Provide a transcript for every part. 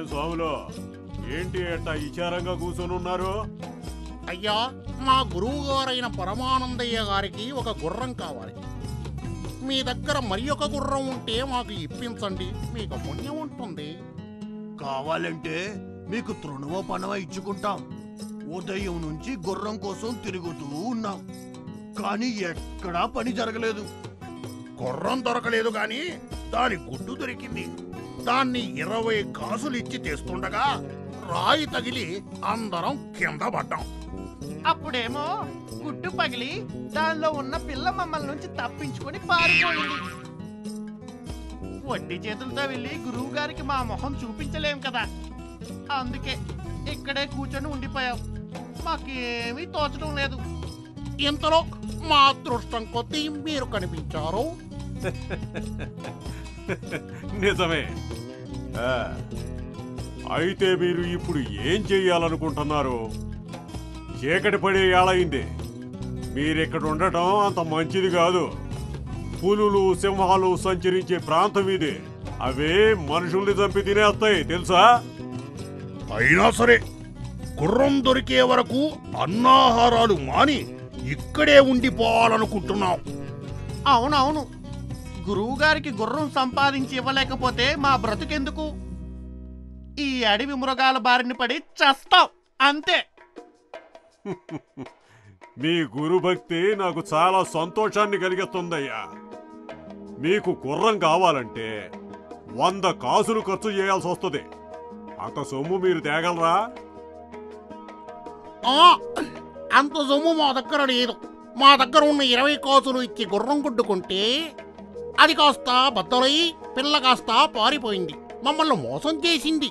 ఏం స్వాములు ఏంటి అట్ట విచారంగా కూర్చొని ఉన్నారు అయ్యా మా గురువు గారైన పరమానందయ్య గారికి ఒక గుర్రం కావాలి మీ దగ్గర మరి ఒక గుర్రం ఉంటే మాకు ఇప్పించండి మీకు పుణ్యం ఉంటుంది కావాలంటే మీకు తృణవ పనవ ఇచ్చుకుంటాం ఉదయం నుంచి గుర్రం కోసం తిరుగుతూ ఉన్నాం కానీ ఎక్కడా పని జరగలేదు గుర్రం దొరకలేదు గాని దాని గుడ్డు దొరికింది దాన్ని ఇరవై కాసులు ఇచ్చి తెస్తుండగా రాయి తగిలి అందరం కింద పడ్డాం అప్పుడేమో గుడ్డు పగిలి దానిలో ఉన్న పిల్ల మమ్మల్ని నుంచి తప్పించుకొని పారిపోయింది వడ్డీ చేతులతో వెళ్ళి గురువు గారికి మా మొహం చూపించలేం కదా అందుకే ఇక్కడే కూర్చొని ఉండిపోయాం మాకేమీ తోచడం లేదు ఇంతలో మా అదృష్టం కొద్దీ మీరు కనిపించారు నిజమే ఆ, అయితే మీరు ఇప్పుడు ఏం చెయ్యాలనుకుంటున్నారు చీకటి పడే ఏళయింది మీరిక్కడ ఉండటం అంత మంచిది కాదు పులులు సింహాలు సంచరించే ప్రాంతం ఇది అవే మనుషుల్ని చంపి తినేస్తాయి తెలుసా అయినా సరే గుర్రం దొరికే వరకు అన్నాహారాలు మాని ఇక్కడే ఉండిపోవాలనుకుంటున్నాం అవునవును గురువు గారికి గుర్రం సంపాదించి ఇవ్వలేకపోతే మా బ్రతుకెందుకు ఈ అడవి మృగాల బారిన పడి చస్తాం అంతే మీ గురుభక్తి నాకు చాలా సంతోషాన్ని కలిగిస్తుందయ్యా మీకు గుర్రం కావాలంటే వంద కాసులు ఖర్చు చేయాల్సి వస్తుంది అంత సొమ్ము మీరు తేగలరా ఆ, అంత సొమ్ము మా దగ్గర లేదు మా దగ్గర ఉన్న ఇరవై కాసులు ఇచ్చి గుర్రం గుడ్డుకుంటే అది కాస్త బద్దలై పిల్ల కాస్త పారిపోయింది మమ్మల్ని మోసం చేసింది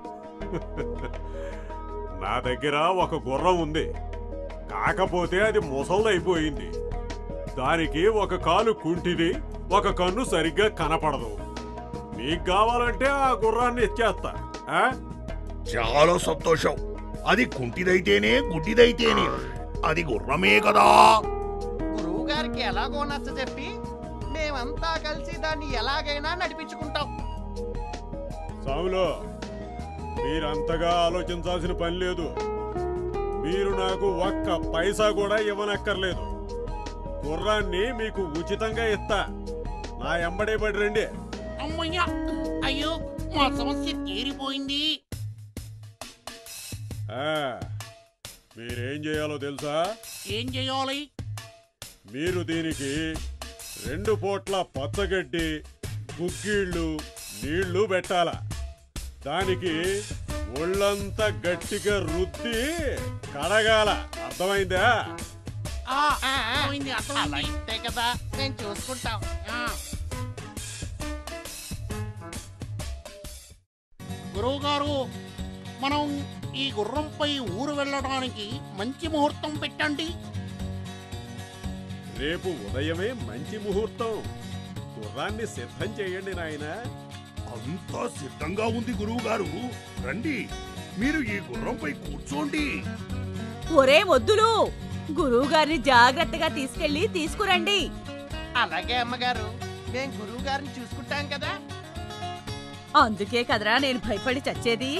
నా దగ్గర ఒక గుర్రం ఉంది కాకపోతే అది ముసలైపోయింది దానికి ఒక కాలు కుంటిది ఒక కన్ను సరిగ్గా కనపడదు మీకు కావాలంటే ఆ గుర్రాన్ని ఇచ్చేస్తా ఆ? చాలా సంతోషం అది కుంటిదైతేనే గుడ్డిదైతేనే అది గుర్రమే కదా గురువు గారికి ఎలాగో నచ్చ చెప్పి మేమంతా కలిసి దాన్ని ఎలాగైనా నడిపించుకుంటాం సాములో మీరంతగా ఆలోచించాల్సిన పని లేదు మీరు నాకు ఒక్క పైసా కూడా ఇవ్వనక్కర్లేదు గుర్రాన్ని మీకు ఉచితంగా ఇస్తా నా ఎంబడే పడి రండి అమ్మయ్యా అయ్యో మా సమస్య తీరిపోయింది ఆ, మీరేం చేయాలో తెలుసా ఏం చేయాలి మీరు దీనికి రెండు పూట్ల పచ్చగడ్డి గుగ్గిళ్ళు నీళ్లు పెట్టాల దానికి ఒళ్ళంతా గట్టిగా రుద్ది కడగాల అర్థమైందా ఆ, అర్థమైంది, అలా అర్థమైంది. ఇస్తే కదా నేను చూసుకుంటాం ఆ. గురువుగారు మనం ఈ గుర్రంపై ఊరు వెళ్ళడానికి మంచి ముహూర్తం పెట్టండి రేపు ఉదయమే మంచి ముహూర్తం గుర్రాన్ని సిద్ధం చేయండి నాయనా అంతా సిద్ధంగా ఉంది గురువు గారు రండి మీరు ఈ గుర్రంపై కూర్చోండి ఒరే వద్దులు గురువు గారిని జాగ్రత్తగా తీసుకెళ్లి తీసుకురండి అలాగే అమ్మగారు మేము గురువు గారిని చూసుకుంటాం కదా అందుకే కదరా నేను భయపడి చచ్చేది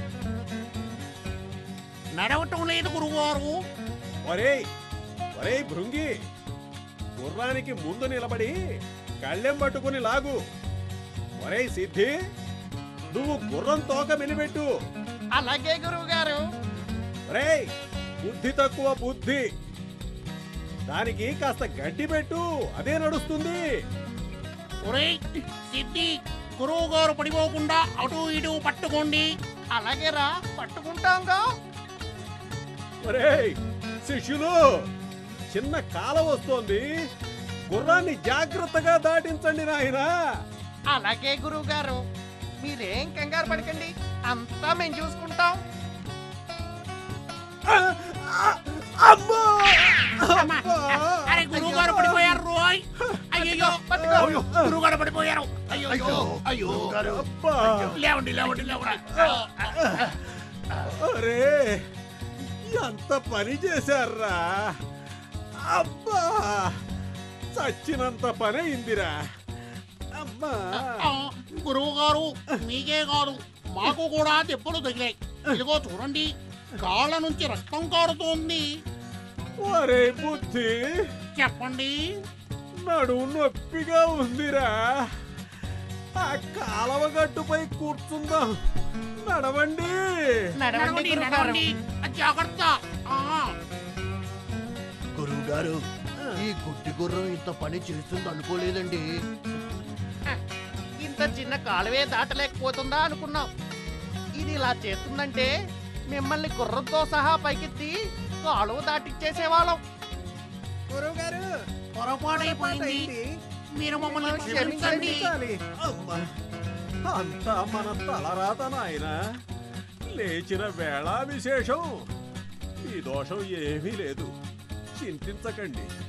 నడవటం లేదు గురువుగారు ఒరేయ్ ఒరేయ్ భృంగి గుర్రానికి ముందు నిలబడి కళ్ళెం పట్టుకుని లాగు ఒరేయ్ సిద్ధి నువ్వు గుర్రం తోక మెలిపెట్టు అలాగే గురువు గారు ఒరేయ్ బుద్ధి తక్కువ బుద్ధి దానికి కాస్త గడ్డి పెట్టు అదే నడుస్తుంది ఒరేయ్ సిద్ధి గురువు గారు పడిపోకుండా అటు ఇటు పట్టుకోండి అలాగే రా పట్టుకుంటాంగా ఒరేయ్ శిష్యులు చిన్న కాల వస్తోంది గుర్రాన్ని జాగ్రత్తగా దాటించండి నాయనా అలాగే గురువు గారు మీరేం కంగారు పడకండి అంతా మేము చూసుకుంటాం అమ్మా! అమ్మా! అరే గురువు గారు పడిపోయారు రోయ్ అయ్యో పట్టుకో. గురువు గారు పడిపోయారు అయ్యో అయ్యో, అయ్యో గారు. అబ్బా! లేవండి లేవండి లేవండి అరే ఎంత పని చేశారా అబ్బా చచ్చినంత పని అయిందిరా అమ్మా గురువు గారు మీకే కాదు మాకు కూడా దెబ్బలు తగిలాయి ఇదిగో చూడండి కాళ్ళ నుంచి రక్తం కారుతోంది ఒరే బుద్ధి చెప్పండి నడుము నొప్పిగా ఉందిరా ఆ కాలవ గట్టుపై కూర్చుందాం నడవండి నడవండి నడవండి గురువుగారు. నడవండి జాగ్రత్త ఆ, గురువు గారు ఈ గుడ్డి గుర్రం ఇంత పని చేస్తుంది అనుకోలేదండి ఇంత చిన్న కాలువే దాటలేకపోతుందా అనుకున్నాం ఇది ఇలా చేస్తుందంటే మిమ్మల్ని గుర్రంతో సహా పైకెత్తి కాలువ దాటిచ్చేసేవాళ్ళం గురువుగారు పొరపాటైపోయింది మీరు మమ్మల్ని క్షమించండి. క్షమించండి అమ్మా, అంతా మన తలరాత నాయన లేచిన వేళ విశేషం ఈ దోషం ఏమీ లేదు చింతించకండి